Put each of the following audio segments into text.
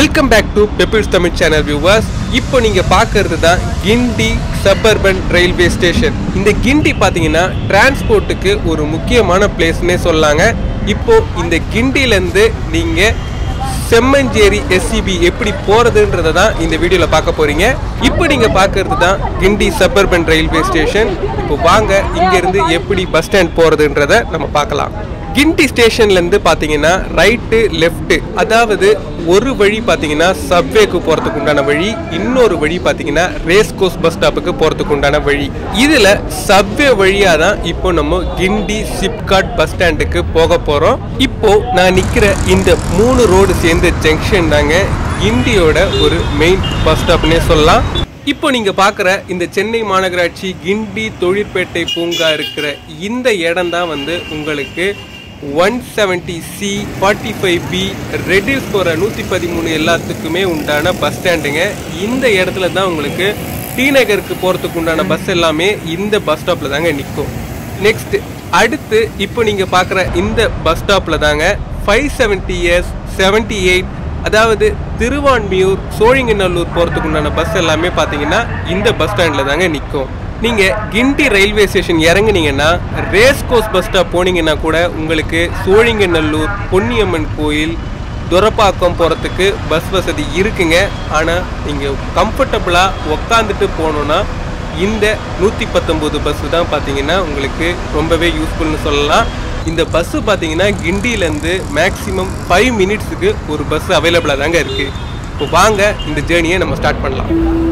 welcome back to Pebbles Tamil channel viewers இப்போ நீங்க பார்க்கறது தான் கிண்டி சப்பர்பன் ரயில்வே ஸ்டேஷன் இந்த கிண்டி பார்த்தீங்கன்னா டிரான்ஸ்போர்ட்டுக்கு ஒரு முக்கியமான பிளேஸ்னே சொல்லாங்க இப்போ இந்த கிண்டிலேருந்து நீங்க செம்மஞ்சேரி எஸ்சிபி எப்படி போறதுன்றத தான் இந்த வீடியோல பார்க்க போறீங்க இப்போ நீங்க பார்க்கறது தான் கிண்டி சப்பர்பன் ரயில்வே ஸ்டேஷன் இப்போ வாங்க இங்க இருந்து எப்படி பஸ் ஸ்டாண்ட் போறதுன்றத நம்ம பார்க்கலாம் கிண்டி ஸ்டேஷன்ல இருந்து பாத்தீங்கன்னா ரைட்டு லெஃப்ட் அதாவது ஒரு வழி பாத்தீங்கன்னா சப்வேக்கு போறதுக்கு உண்டான வழி இன்னொரு வழி பாத்தீங்கன்னா ரேஸ் கோர்ஸ் பஸ் ஸ்டாப்புக்கு போறதுக்கு உண்டான வழி இதுல சப்வே வழியா தான் இப்போ நம்ம கிண்டி சிப்காட் பஸ் ஸ்டாண்டுக்கு போக போறோம் இப்போ நான் நிக்கிற இந்த மூணு ரோடு சேர்ந்த ஜங்ஷன் தாங்க கிண்டியோட ஒரு மெயின் பஸ் ஸ்டாப்னே சொல்லலாம் இப்போ நீங்க பார்க்குற இந்த சென்னை மாநகராட்சி கிண்டி தொழிற்பேட்டை பூங்கா இருக்கிற இந்த இடம் தான் வந்து உங்களுக்கு one seventy C forty five B ரெடில்ஸ் போகிற நூற்றி பதிமூணு எல்லாத்துக்குமே உண்டான பஸ் ஸ்டாண்டுங்க இந்த இடத்துல தான் உங்களுக்கு டி நகருக்கு போகிறதுக்கு உண்டான பஸ் எல்லாமே இந்த பஸ் ஸ்டாப்பில் தாங்க நிற்கும் நெக்ஸ்ட் அடுத்து இப்போ நீங்கள் பார்க்குற இந்த பஸ் ஸ்டாப்பில் தாங்க five seventy S seventy eight அதாவது திருவான்மியூர் சோழிங்கநல்லூர் போகிறதுக்கு உண்டான பஸ் எல்லாமே பார்த்தீங்கன்னா இந்த பஸ் ஸ்டாண்டில் தாங்க நிற்கும் நீங்கள் கிண்டி ரயில்வே ஸ்டேஷன் இறங்குனீங்கன்னா ரேஸ் கோர்ஸ் பஸ் ஸ்டாப் போனீங்கன்னா கூட உங்களுக்கு சோழிங்கநல்லூர் பொன்னியம்மன் கோயில் துரப்பாக்கம் போகிறதுக்கு பஸ் வசதி இருக்குங்க ஆனால் நீங்கள் கம்ஃபர்டபுளாக உக்காந்துட்டு போகணுன்னா இந்த நூற்றி பத்தொம்போது பஸ்ஸு தான் பார்த்தீங்கன்னா உங்களுக்கு ரொம்பவே யூஸ்ஃபுல்னு சொல்லலாம் இந்த பஸ்ஸு பார்த்தீங்கன்னா கிண்டியிலேருந்து மேக்ஸிமம் ஃபைவ் மினிட்ஸுக்கு ஒரு பஸ் அவைலபிளாக தாங்க இருக்குது இப்போ வாங்க இந்த ஜேர்னியை நம்ம ஸ்டார்ட் பண்ணலாம்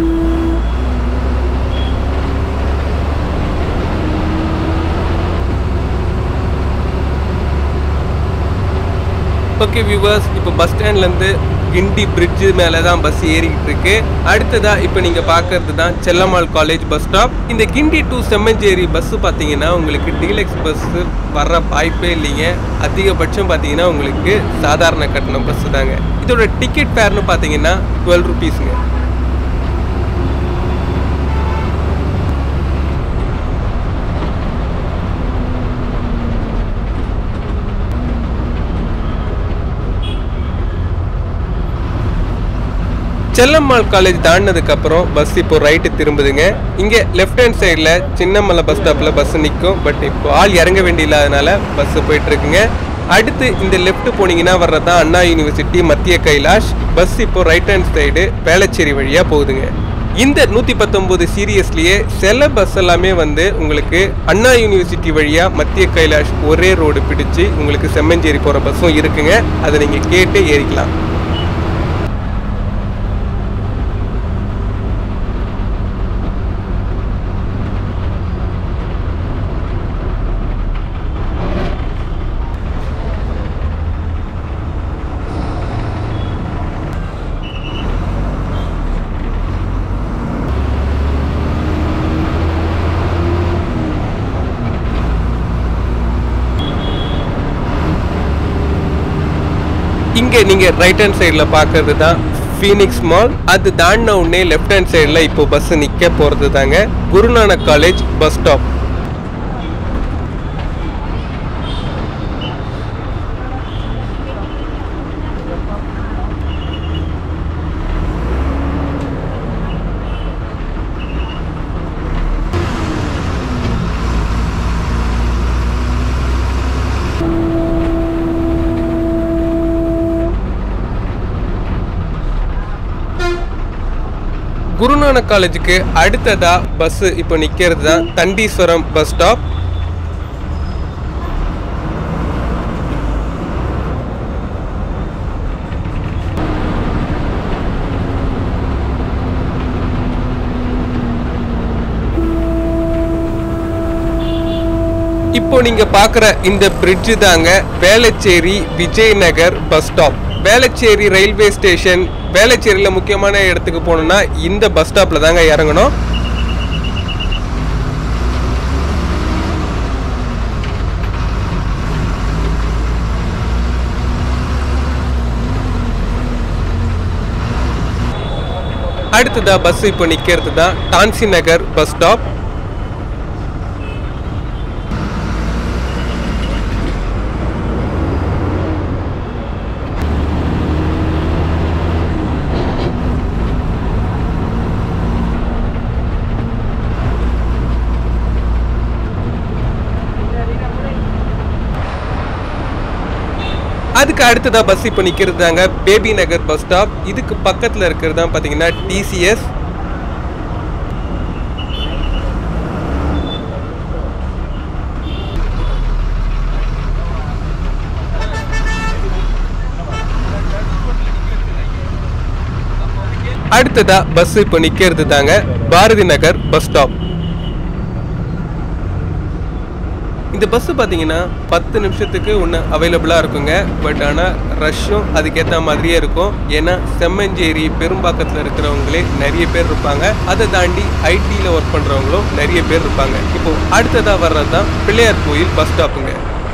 ஓகே வியூவர்ஸ் இப்போ பஸ் ஸ்டாண்ட்லேருந்து கிண்டி பிரிட்ஜு மேலே தான் பஸ் ஏறிக்கிட்டு இருக்கு அடுத்ததா இப்போ நீங்கள் பார்க்கறது தான் செல்லம்மாள் காலேஜ் பஸ் ஸ்டாப் இந்த கிண்டி டு செம்மஞ்சேரி பஸ்ஸு பார்த்தீங்கன்னா உங்களுக்கு டீலக்ஸ் பஸ்ஸு வர்ற வாய்ப்பே இல்லைங்க அதிகபட்சம் பார்த்தீங்கன்னா உங்களுக்கு சாதாரண கட்டணம் பஸ்ஸு தாங்க இதோட டிக்கெட் ஃபேர்னு பார்த்தீங்கன்னா டுவெல் ருபீஸுங்க செல்லம்மாள் காலேஜ் தாண்டினதுக்கு அப்புறம் பஸ் இப்போ ரைட்டு திரும்புதுங்க இங்கே லெஃப்ட் ஹேண்ட் சைடில் சின்னமலை பஸ் ஸ்டாப்பில் பஸ் நிற்கும் பட் இப்போ ஆள் இறங்க வேண்டிய இல்லாதனால பஸ் போயிட்டு இருக்குங்க அடுத்து இந்த லெஃப்ட் போனீங்கன்னா வர்றது தான் அண்ணா யூனிவர்சிட்டி மத்திய கைலாஷ் பஸ் இப்போ ரைட் ஹேண்ட் சைடு வேளச்சேரி வழியாக போகுதுங்க இந்த நூற்றி பத்தொம்போது சீரியஸ்லேயே சில பஸ் எல்லாமே வந்து உங்களுக்கு அண்ணா யூனிவர்சிட்டி வழியாக மத்திய கைலாஷ் ஒரே ரோடு பிடிச்சு உங்களுக்கு செம்மஞ்சேரி போகிற பஸ்ஸும் இருக்குங்க அதை நீங்கள் கேட்டு ஏறிக்கலாம் இங்கே நீங்கள் ரைட் ஹேண்ட் சைடில் பார்க்கறது தான் ஃபீனிக்ஸ் மால் அது தாண்டின உடனே லெஃப்ட் ஹேண்ட் சைடில் இப்போ பஸ் நிற்க போகிறது தாங்க Guru Nanak college bus stop Guru Nanak காலேஜுக்கு அடுத்ததா பஸ் இப்போ நிற்கிறது தான் தண்டீஸ்வரம் பஸ் ஸ்டாப் இப்போ நீங்க பார்க்குற இந்த பிரிட்ஜு தாங்க Velachery Vijayanagar bus stop Velachery railway station வேளச்சேரியில் முக்கியமான இடத்துக்கு போகணுன்னா இந்த பஸ் ஸ்டாப்பில் தாங்க இறங்கணும் அடுத்ததா பஸ் இப்போ நிற்கிறது தான் டான்சி நகர் பஸ் ஸ்டாப் அதுக்கு அடுத்ததா பஸ் இப்போ நிற்கிறது தாங்க பேபி நகர் பஸ் ஸ்டாப் இதுக்கு பக்கத்தில் இருக்கிறது தான் பார்த்தீங்கன்னா டிசிஎஸ் அடுத்ததா பஸ் இப்போ நிற்கிறது தாங்க பாரதி நகர் பஸ் ஸ்டாப் இந்த பஸ் பார்த்தீங்கன்னா பத்து நிமிஷத்துக்கு ஒன்று அவைலபிளாக இருக்குங்க பட் ஆனால் ரஷ்ஷும் அதுக்கேற்ற மாதிரியே இருக்கும் ஏன்னா செம்மஞ்சேரி பெரும்பாக்கத்தில் இருக்கிறவங்களே நிறைய பேர் இருப்பாங்க அதை தாண்டி ஐடியில் ஒர்க் பண்ணுறவங்களும் நிறைய பேர் இருப்பாங்க இப்போ அடுத்ததாக வர்றது தான் பிள்ளையார் கோயில் பஸ் ஸ்டாப்புங்க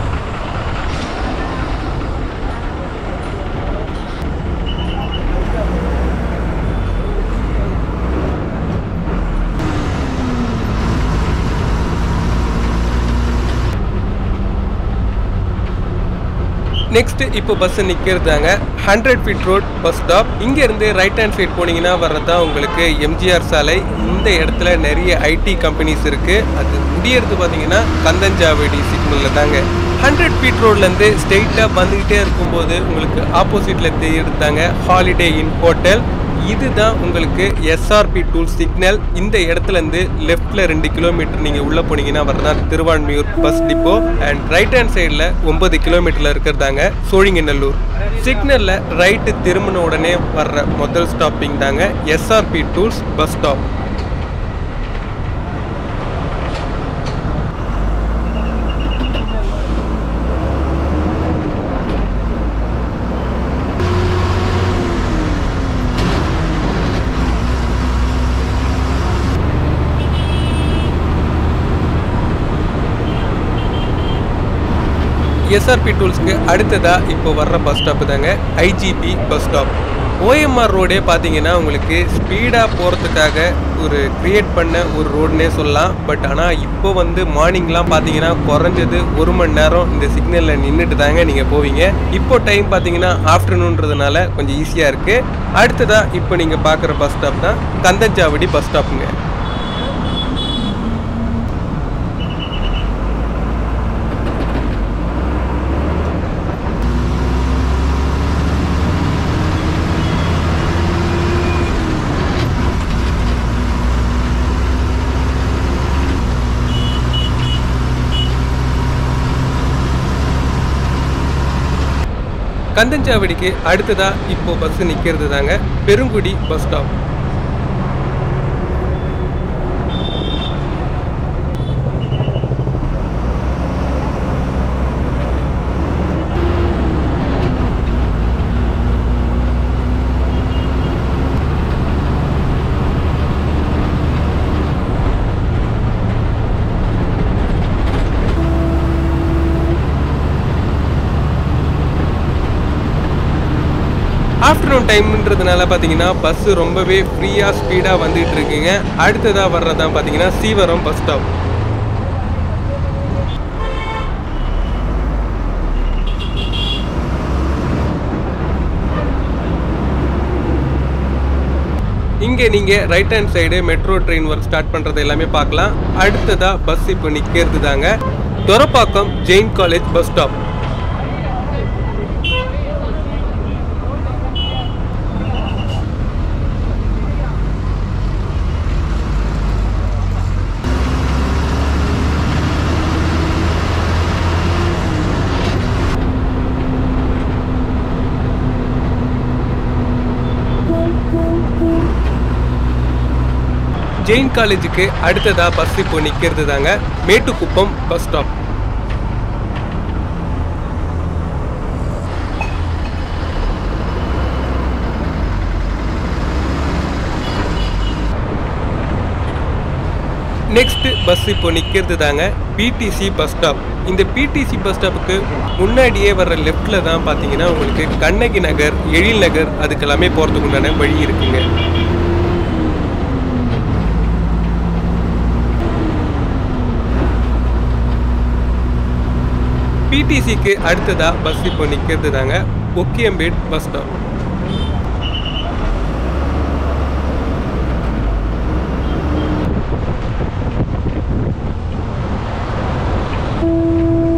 நெக்ஸ்ட் இப்போ பஸ் நிற்கிறதாங்க hundred feet road bus stop இங்கேருந்து ரைட் ஹேண்ட் சைட் போனீங்கன்னா வர்றதா உங்களுக்கு எம்ஜிஆர் சாலை இந்த இடத்துல நிறைய ஐடி கம்பெனிஸ் இருக்குது அது முடியறது பார்த்தீங்கன்னா கந்தஞ்சாவடி சிக்னலில் தாங்க ஹண்ட்ரட் ஃபீட் ரோட்லேருந்து ஸ்ட்ரெயிட்டாக வந்துக்கிட்டே இருக்கும்போது உங்களுக்கு ஆப்போசிட்டில் தெரியுறதாங்க ஹாலிடே இன் ஹோட்டல் இதுதான் உங்களுக்கு எஸ்ஆர்பி டூல் சிக்னல் இந்த இடத்துல இருந்து லெஃப்ட்ல ரெண்டு கிலோமீட்டர் நீங்க உள்ள போனீங்கன்னா வரதான் Thiruvanmiyur bus depot and right hand சைடில் ஒன்பது கிலோமீட்டர்ல இருக்கிறதாங்க சோழிங்கநல்லூர் சிக்னல்ல ரைட்டு திரும்பின உடனே வர்ற முதல் ஸ்டாப்பிங் தாங்க SRP tools bus stop SRP டூல்ஸ்க்கு அடுத்ததா இப்போ வர்ற பஸ் ஸ்டாப் தாங்க ஐஜிபி பஸ் ஸ்டாப் ஓஎம்ஆர் ரோடே பார்த்தீங்கன்னா உங்களுக்கு ஸ்பீடாக போகிறதுக்காக ஒரு கிரியேட் பண்ண ஒரு ரோடுனே சொல்லலாம் பட் ஆனால் இப்போ வந்து மார்னிங்லாம் பார்த்தீங்கன்னா குறைஞ்சது ஒரு மணி நேரம் இந்த சிக்னலில் நின்றுட்டு தாங்க நீங்கள் போவீங்க இப்போ டைம் பார்த்தீங்கன்னா ஆஃப்டர்நூன்றதுனால கொஞ்சம் ஈஸியாக இருக்குது அடுத்ததாக இப்போ நீங்கள் பார்க்குற பஸ் ஸ்டாப் தான் கந்தஞ்சாவடி பஸ் ஸ்டாப்புங்க கந்தஞ்சாவடிக்கு அடுத்ததா இப்போ பஸ் நிற்கிறது தாங்க பெருங்குடி பஸ் ஸ்டாப் ஆஃப்டர்நூன் டைம்ன்றதுனால பார்த்தீங்கன்னா பஸ் ரொம்பவே ஃப்ரீயாக ஸ்பீடாக வந்துட்டு இருக்குங்க அடுத்ததாக வர்றதான் பார்த்தீங்கன்னா சீவரம் பஸ் ஸ்டாப் இங்கே நீங்கள் right hand side metro train work start பண்ணுறது எல்லாமே பார்க்கலாம் அடுத்ததாக பஸ் இப்போ நிற்கிறது தாங்க Thoraipakkam Jain college bus stop Jain காலேஜுக்கு அடுத்ததா பஸ் இப்போ நிற்கிறது தாங்க Mettukuppam bus stop next bus இப்போ நிற்கிறது தாங்க பிடிசி பஸ் ஸ்டாப் இந்த பிடிசி பஸ் ஸ்டாப்புக்கு முன்னாடியே வர்ற லெஃப்டில் தான் பார்த்தீங்கன்னா உங்களுக்கு கண்ணகி நகர் எழில் நகர் அதுக்கெல்லாமே போகிறதுக்கு உண்டான வழி இருக்குங்க பிடிசிக்கு அடுத்ததா பஸ் இப்போ நிற்கிறது தாங்க Okkiyampet bus stop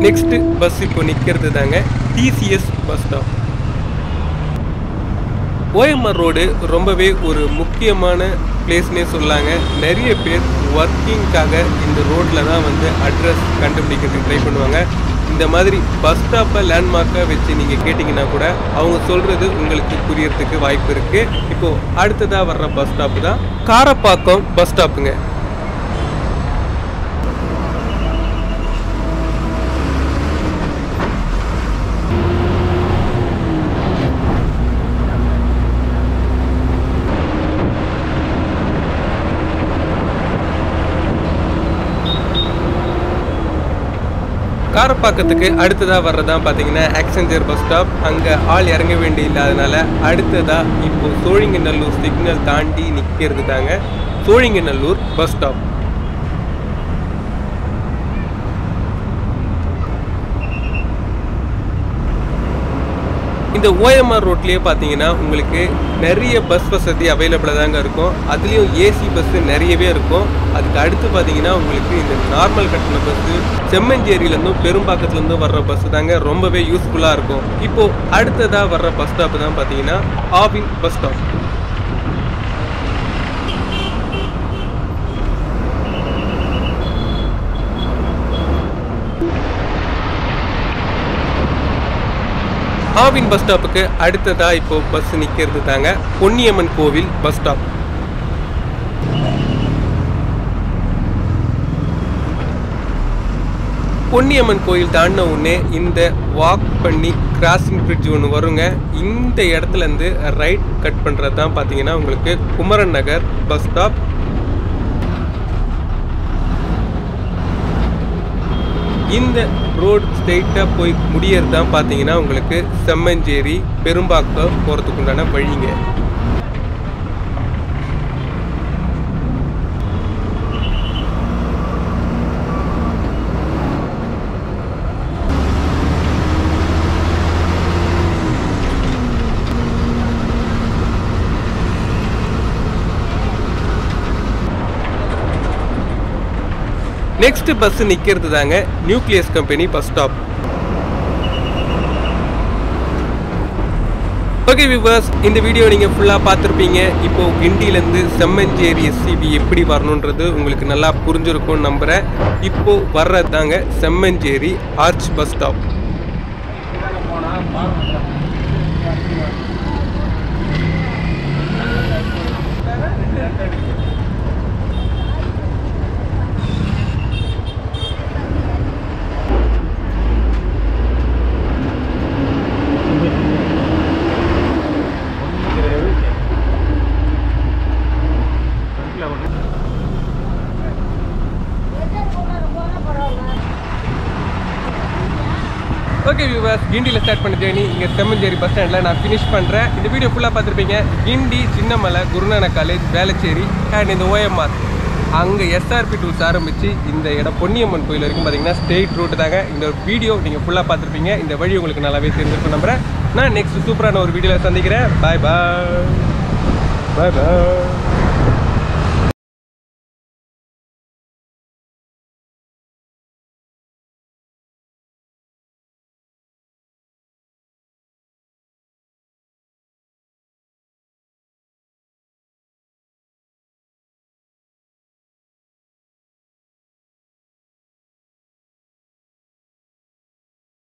next bus இப்போ நிற்கிறது தாங்க TCS bus stop OMR road ரொம்பவே ஒரு முக்கியமான பிளேஸ்னே சொல்லாங்க நிறைய பேர் ஒர்க்கிங்காக இந்த ரோட்டில் தான் வந்து அட்ரஸ் கண்டுபிடிக்கிறதுக்கு ட்ரை பண்ணுவாங்க இந்த மாதிரி பஸ் ஸ்டாப்பை லேண்ட்மார்க்காக வச்சு நீங்கள் கேட்டிங்கன்னா கூட அவங்க சொல்கிறது உங்களுக்கு புரியறதுக்கு வாய்ப்பு இருக்குது இப்போது அடுத்ததாக வர்ற பஸ் ஸ்டாப்பு தான் காரப்பாக்கம் பஸ் ஸ்டாப்புங்க காரப்பாக்கத்துக்கு அடுத்ததாக வர்றதான் பார்த்தீங்கன்னா ஆக்செஞ்சர் பஸ் ஸ்டாப் அங்கே ஆள் இறங்க வேண்டி இல்லாதனால அடுத்ததாக இப்போ சோழிங்கநல்லூர் சிக்னல் தாண்டி நிற்கிறது தாங்க சோழிங்கநல்லூர் பஸ் ஸ்டாப் இந்த ஓஎம்ஆர் ரோட்லேயே பார்த்தீங்கன்னா உங்களுக்கு நிறைய பஸ் வசதி அவைலபிளாக தாங்க இருக்கும் அதுலேயும் ஏசி பஸ்ஸு நிறையவே இருக்கும் அதுக்கு அடுத்து பார்த்தீங்கன்னா உங்களுக்கு இந்த நார்மல் கட்டண பஸ்ஸு செம்மஞ்சேரியிலேருந்தும் பெரும்பாக்கத்துலேருந்தும் வர்ற பஸ்ஸு தாங்க ரொம்பவே யூஸ்ஃபுல்லாக இருக்கும் இப்போது அடுத்ததாக வர்ற பஸ் ஸ்டாப்பு தான் பார்த்தீங்கன்னா Aavin bus stop Aavin bus ஸ்டாப்புக்கு அடுத்ததா இப்போ பஸ் நிற்கிறது தாங்க பொன்னியம்மன் கோவில் பஸ் ஸ்டாப் பொன்னியம்மன் கோயில் தாண்டின உடனே இந்த வாக் பண்ணி கிராசிங் பிரிட்ஜ் ஒன்று வருங்க இந்த இடத்துல இருந்து ரைட் கட் பண்ணுறது தான் பார்த்தீங்கன்னா உங்களுக்கு குமரன் நகர் பஸ் ஸ்டாப் இந்த ரோடு ஸ்ட்ரெயிட்டாக போய் முடியறது தான் பார்த்தீங்கன்னா உங்களுக்கு செம்மஞ்சேரி பெரும்பாக்கம் போகிறதுக்கு உண்டான வழிங்க நெக்ஸ்ட் பஸ் நிற்கிறது தாங்க Nucleus company bus stop okay viewers இந்த வீடியோ நீங்கள் ஃபுல்லாக பார்த்துருப்பீங்க இப்போ கிண்டிலேருந்து செம்மஞ்சேரி எஸ்சிபி எப்படி வரணுன்றது உங்களுக்கு நல்லா புரிஞ்சிருக்கும்னு நம்புகிறேன் இப்போ வர்றது தாங்க Semmancheri arch bus stop okay viewers கிண்டியில் ஸ்டார்ட் பண்ண ஜேர்னி இங்கே செம்மஞ்சேரி பஸ் ஸ்டாண்டில் நான் ஃபினிஷ் பண்ணுறேன் இந்த வீடியோ ஃபுல்லாக பார்த்துருப்பீங்க கிண்டி சின்னமலை குருநானக் காலேஜ் வேளச்சேரி அண்ட் இந்த ஓஎம்ஆர் அங்கே எஸ்ஆர்பி டூல்ஸ் ஆரம்பித்து இந்த இடம் பொன்னியம்மன் கோயில் வரைக்கும் பார்த்தீங்கன்னா ஸ்ட்ரெயிட் ரூட் தாங்க இந்த வீடியோ நீங்கள் ஃபுல்லாக பார்த்துருப்பீங்க இந்த வழி உங்களுக்கு நல்லாவே தெரிஞ்சிருக்கும் நம்புறேன் நான் நெக்ஸ்ட் சூப்பரான ஒரு வீடியோவில் சந்திக்கிறேன் பாய் பாய் பாய் பாய்